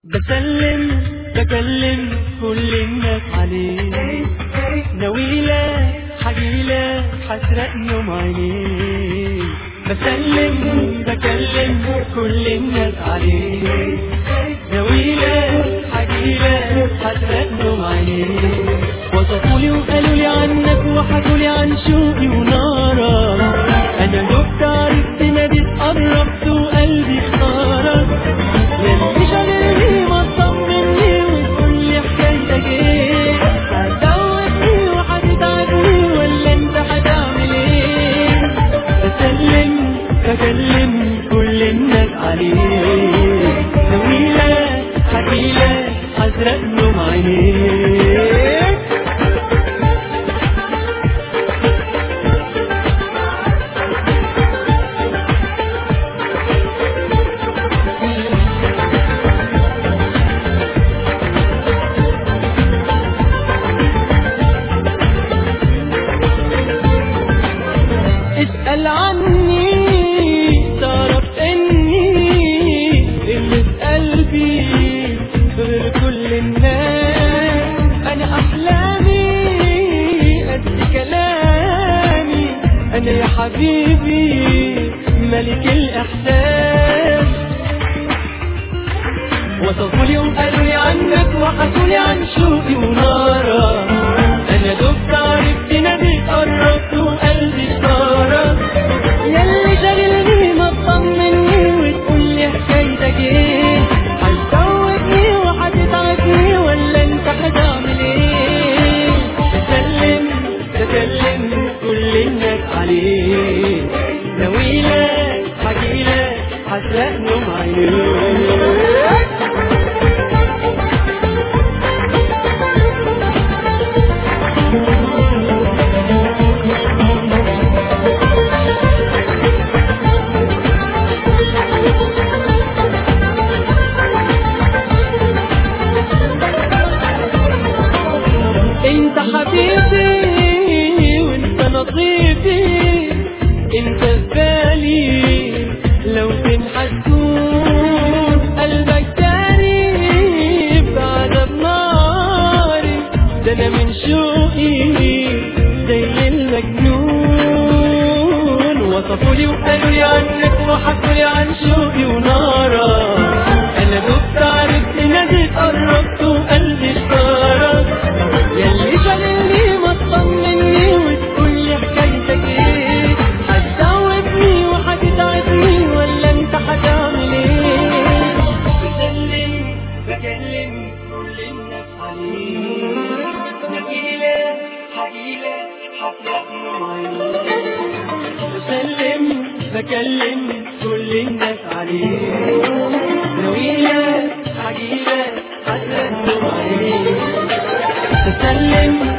بسلم بكلم كل الناس عليه نويلة حجيلة حسرق يوم عينيه بسلم بكلم كل الناس عليه نويلة حجيلة حسرق يوم عينيه وصفولي وقالوا لي عنك وحكوا لي عن شوقي ونارك انا دكت عرفت ناديت قربت وقلبي اختارك يلي شاغلني ما تطمني وتقول لي حكايتك ايه هتدوقني وهتتعبني ولا انت هتعمل ايه بسلم بكلم كل الناس عليه نويلة حكيلة حزرق نوم عينيه اسأل عني تعرف اني اللي في قلبي غير كل الناس انا احلامي قد كلامي انا يا حبيبي ملك الاحساس وصفوا لي وقالوا لي عنك وحكوا لي عن شوقي ونارك انا دبت عرفت ناديك قربت وقلبي اختارك ياللي شاغلني ما تطمني وتقول لي حكايتك ايه هتزودني وهتتعبني ولا انت هتعمل ايه تسلم تكلم كل الناس عليه نويلة حكيلة حسرق نوم عينيه انت حبيبي وانت نصيبي انت في بالي لو تنحى تكون قلبك تاني بعد ناري ده انا من شوقي زي المجنون وصفوا لي وقالوا لي عنك وحكوا لي عن شوقي ونارك انا دبت عرفت ناديت قربت وقلبي اشترك ياللي شاغلني ما تطمني وتقول لي حكايتك ايه هتزودني وهتتعبني ولا انت هتعمل ايه بسلم بكلم كل الناس عليه نجيلة حجيلة حفلة بسلم بكلم كل الناس عليه نويلة حجيلة حسرة عليه تسلم